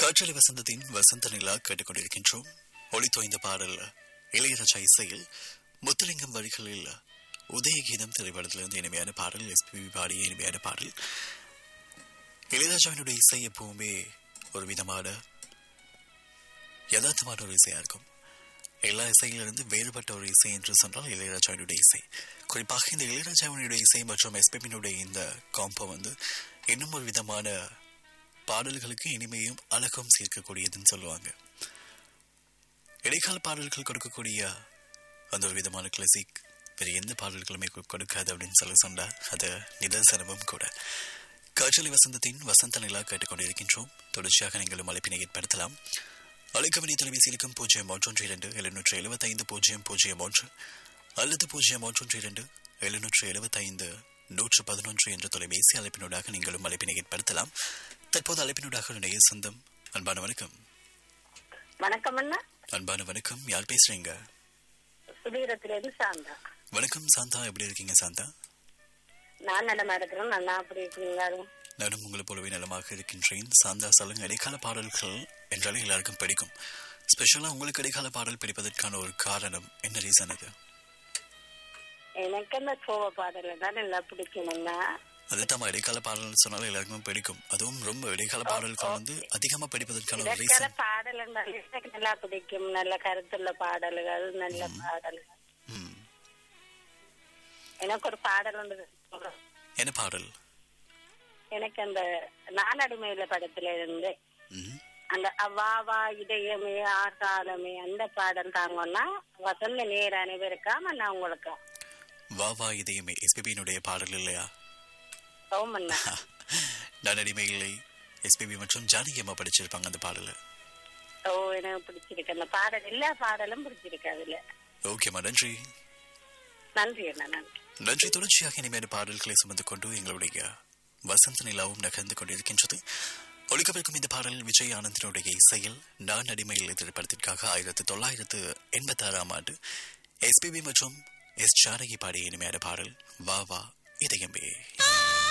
காற்றலை வசந்தத்தின் வசந்த நிலா கேட்டுக்கொண்டிருக்கின்றோம் ஒளி தோய்ந்த பாடல் இளையராஜா இசையில் முத்துலிங்கம் வரிகளில் உதயகீதம் திரைப்படத்திலிருந்து இனிமையான பாடல் எஸ்பிபி பாடிய இனிமையான பாடல் இளையராஜாவினுடைய இசை எப்பவுமே ஒரு விதமான யதார்த்தமான ஒரு இசையா இருக்கும் எல்லா இசையிலிருந்து வேறுபட்ட ஒரு இசை என்று சொன்னால் இளையராஜாவினுடைய இசை குறிப்பாக இந்த இளையராஜாவினுடைய இசை மற்றும் எஸ்பிபினுடைய இந்த காம்போ வந்து இன்னும் ஒரு விதமான பாடல்களுக்கு இனிமையும் அழகும் சேர்க்கக்கூடியதுன்னு சொல்லுவாங்க இடைக்கால பாடல்கள் கொடுக்கக்கூடிய அந்த ஒரு விதமான கிளாசிக் வேறு எந்த பாடல்களுமே கொ- கொடுக்காது அப்படின்னு சொல்லி சொன்னா அது நிதர்சனமும் கூட காற்றலி வசந்தத்தின் வசந்த நிலா கேட்டுக்கொண்டிருக்கின்றோம் தொடர்ச்சியாக நீங்களும் அழைப்பினை ஏற்படுத்தலாம் அழைக்கவனி தொலைபேசியிலுக்கும் பூஜ்ஜியம் ஒன்றொன்று இரண்டு எழுநூற்று எழுபத்தைந்து பூஜ்ஜியம் பூஜ்ஜியம் ஒன்று அல்லது பூஜ்ஜியம் ஒன்றொன்று இரண்டு எழுநூற்று எழுபத்தைந்து நூற்று பதினொன்று என்ற தொலைபேசி அழைப்பினூடாக நீங்களும் அழைப்பினை ஏற்படுத்தலாம் தற்போது அழைப்பினூடாக இணைய சொந்தம் அன்பான வணக்கம் வணக்கம் அண்ணா அன்பான வணக்கம் யார் பேசுறீங்க சுதீரத்திலிருந்து சாந்தா வணக்கம் சாந்தா எப்படி இருக்கீங்க சாந்தா நான் நல்லமா இருக்கிறேன் நல்லா அப்படி இருக்கீங்க நானும் உங்களை போலவே நலமாக இருக்கின்றேன் சாந்தா சொல்லுங்க இடைக்கால பாடல்கள் என்றாலே எல்லாருக்கும் பிடிக்கும் ஸ்பெஷலா உங்களுக்கு இடைக்கால பாடல் பிடிப்பதற்கான ஒரு காரணம் என்ன ரீசன் அது எனக்கு அந்த சோக பாடல தான் நல்லா பிடிக்கும் அண்ணா அதுதான் இடைக்கால பாடல் சொன்னாலும் எல்லாருக்குமே பிடிக்கும் அதுவும் ரொம்ப இடைக்கால பாடல்கள் வந்து அதிகமா படிப்பதற்கான ஒரு இடைக்கால ரீசன் பாடல் என்றாலே எனக்கு நல்லா பிடிக்கும் நல்ல கருத்துள்ள பாடல்கள் நல்ல பாடல்கள் எனக்கு ஒரு பாடல் ஒன்று சொல்றேன். என்ன பாடல் எனக்கு அந்த நானடிமையில படத்துல இருந்து ம். அந்த அவ்வாவா இதயமே ஆகாலமே அந்த பாடல் தாங்கன்னா வசந்த நேர அனைவருக்காம நான் உங்களுக்கு வா வா இதயமே எஸ்பிபியினுடைய பாடல் இல்லையா சோமண்ணா நான் அடிமையில்லை எஸ்பிபி மற்றும் ஜானகி அம்மா படிச்சிருப்பாங்க அந்த பாடல ஓ எனக்கு பிடிச்சிருக்கு அந்த பாடல் எல்லா பாடலும் பிடிச்சிருக்கு அதுல ஓகேம்மா நன்றி நன்றி அண்ணா நன்றி நன்றி தொடர்ச்சியாக இனிமேல் பாடல்களை சுமந்து கொண்டு எங்களுடைய வசந்த நிலாவும் நகர்ந்து கொண்டிருக்கின்றது ஒழிக்கவிருக்கும் இந்த பாடல் விஜய் ஆனந்தினுடைய இசையில் நான் அடிமையில் திரைப்படத்திற்காக ஆயிரத்தி தொள்ளாயிரத்து எண்பத்தி ஆறாம் ஆண்டு எஸ்பிபி மற்றும் எஸ் ஜானகி பாடிய இனிமையான பாடல் வா வா இதயமே